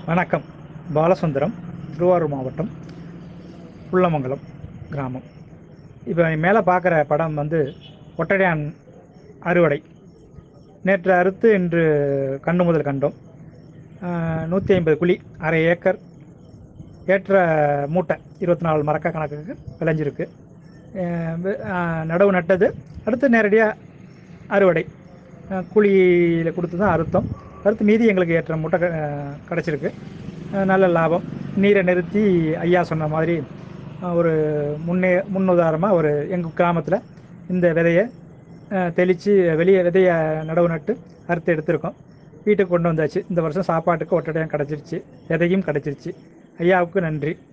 வணக்கம் பாலசுந்தரம் திருவாரூர் மாவட்டம் புள்ளமங்கலம் கிராமம் இப்போ மேலே பார்க்குற படம் வந்து ஒட்டடையான் அறுவடை நேற்று அறுத்து இன்று கண்டு முதல் கண்டோம் நூற்றி ஐம்பது குழி அரை ஏக்கர் ஏற்ற மூட்டை இருபத்தி நாலு மரக்க கணக்குக்கு விளைஞ்சிருக்கு அஹ் வி- அஹ் நடவு நட்டது அடுத்து நேரடியாக அறுவடை அஹ் கூலியில் கொடுத்து தான் அறுத்தோம் அறுத்து மீதி எங்களுக்கு ஏற்ற மூட்டை க- அஹ் கிடச்சிருக்கு அஹ் நல்ல லாபம் நீரை நிறுத்தி ஐயா சொன்ன மாதிரி அஹ் ஒரு முன்னே முன்னுதாரணமாக ஒரு எங்கள் கிராமத்தில் இந்த விதையை தெளித்து வெளியே விதையை நடவு நட்டு அறுத்து எடுத்திருக்கோம் வீட்டுக்கு கொண்டு வந்தாச்சு இந்த வருஷம் சாப்பாட்டுக்கு ஒட்டடையும் கிடச்சிருச்சு விதையும் கிடச்சிருச்சு ஐயாவுக்கு நன்றி